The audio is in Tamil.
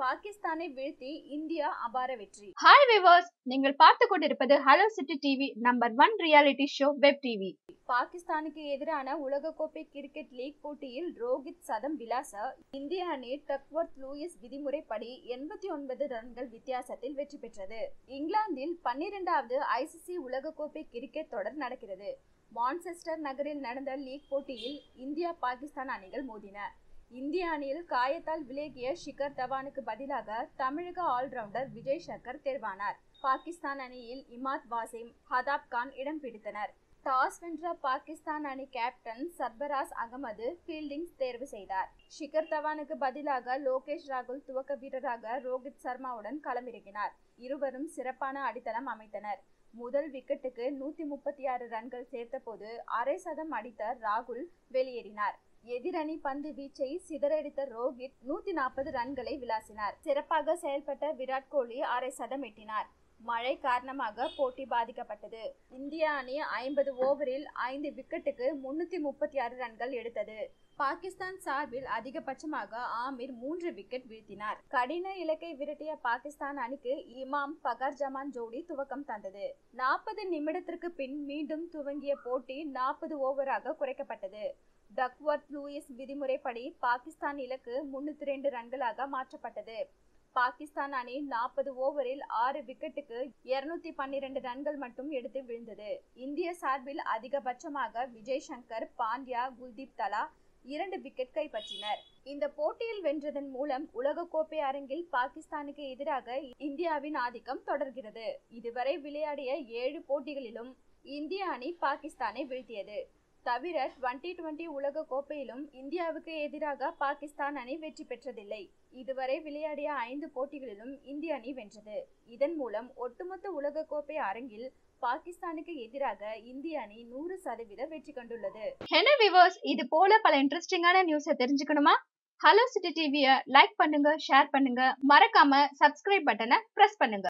பாகிஸ்தானை வீழ்த்தி இந்தியா அபார வெற்றி ஹாய் விவர்ஸ் நீங்கள் பார்த்து கொண்டிருப்பது hello city TV number one reality show web TV பாகிஸ்தானுக்கு எதிரான உலகக்கோப்பை கிரிக்கெட் லீக் போட்டியில் ரோஹித் சதம் விலாச இந்திய அணி டக்வர்த் லூயிஸ் விதிமுறைப்படி எண்பத்தி ஒன்பது ரன்கள் வித்தியாசத்தில் வெற்றி பெற்றது இங்கிலாந்தில் பன்னிரெண்டாவது ஐசிசி உலகக்கோப்பை கிரிக்கெட் தொடர் நடக்கிறது மான்செஸ்டர் நகரில் நடந்த லீக் போட்டியில் இந்தியா பாகிஸ்தான் அணிகள் மோதின இந்திய அணியில் காயத்தால் விலகிய ஷிகர் தவானுக்கு பதிலாக தமிழக ஆல்ரவுண்டர் விஜய் சங்கர் தேர்வானார் பாகிஸ்தான் அணியில் இமாத் வாசிம் ஹதாப் கான் இடம் பிடித்தனர் டாஸ் வென்ற பாகிஸ்தான் அணி கேப்டன் சர்பராஸ் அகமது ஃபீல்டிங் தேர்வு செய்தார் ஷிகர் தவானுக்கு பதிலாக லோகேஷ் ராகுல் துவக்க வீரராக ரோஹித் சர்மாவுடன் களமிறங்கினார் இருவரும் சிறப்பான அடித்தளம் அமைத்தனர் முதல் விக்கெட்டுக்கு நூத்தி முப்பத்தி ஆறு ரன்கள் சேர்த்தபோது அரை சதம் அடித்த ராகுல் வெளியேறினார் எதிரணி பந்து வீச்சை சிதறடித்த ரோஹித் நூத்தி நாற்பது ரன்களை விளாசினார் சிறப்பாக செயல்பட்ட விராட் கோலி அரை சதம் எட்டினார் மழை காரணமாக போட்டி பாதிக்கப்பட்டது இந்திய அணி ஐம்பது ஓவரில் ஐந்து விக்கெட்டுக்கு முன்னூத்தி முப்பத்தி ஆறு ரன்கள் எடுத்தது பாகிஸ்தான் சார்பில் அதிகபட்சமாக ஆமீர் மூன்று விக்கெட் வீழ்த்தினார் கடின இலக்கை விரட்டிய பாகிஸ்தான் அணிக்கு இமாம் பகர் ஜமான் ஜோடி துவக்கம் தந்தது நாற்பது நிமிடத்திற்கு பின் மீண்டும் துவங்கிய போட்டி நாற்பது ஓவராக குறைக்கப்பட்டது டக்வர்த் லூயிஸ் விதிமுறைப்படி பாகிஸ்தான் இலக்கு முன்னூத்தி ரெண்டு ரன்களாக மாற்றப்பட்டது பாகிஸ்தான் அணி நாற்பது ஓவரில் ஆறு விக்கெட்டுக்கு இருநூத்தி பன்னிரண்டு ரன்கள் மட்டும் எடுத்து விழுந்தது இந்திய சார்பில் அதிகபட்சமாக விஜய் சங்கர் பாண்டியா குல்தீப் தலா இரண்டு விக்கெட் கைப்பற்றினர் இந்த போட்டியில் வென்றதன் மூலம் உலகக்கோப்பை அரங்கில் பாகிஸ்தானுக்கு எதிராக இந்தியாவின் ஆதிக்கம் தொடர்கிறது இதுவரை விளையாடிய ஏழு போட்டிகளிலும் இந்திய அணி பாகிஸ்தானை வீழ்த்தியது தவிர டுவெண்டி டுவெண்டி உலக கோப்பையிலும் இந்தியாவுக்கு எதிராக பாகிஸ்தான் அணி வெற்றி பெற்றதில்லை இதுவரை விளையாடிய ஐந்து போட்டிகளிலும் இந்திய அணி வென்றது இதன் மூலம் ஒட்டுமொத்த உலக கோப்பை அரங்கில் பாகிஸ்தானுக்கு எதிராக இந்திய அணி நூறு சதவீத வெற்றி கண்டுள்ளது என்ன விவர்ஸ் இது போல பல இன்ட்ரெஸ்டிங்கான நியூஸை தெரிஞ்சுக்கணுமா ஹலோ சிட்டி டிவியை லைக் பண்ணுங்க ஷேர் பண்ணுங்க மறக்காம சப்ஸ்கிரைப் பட்டனை பிரஸ் பண்ணுங்க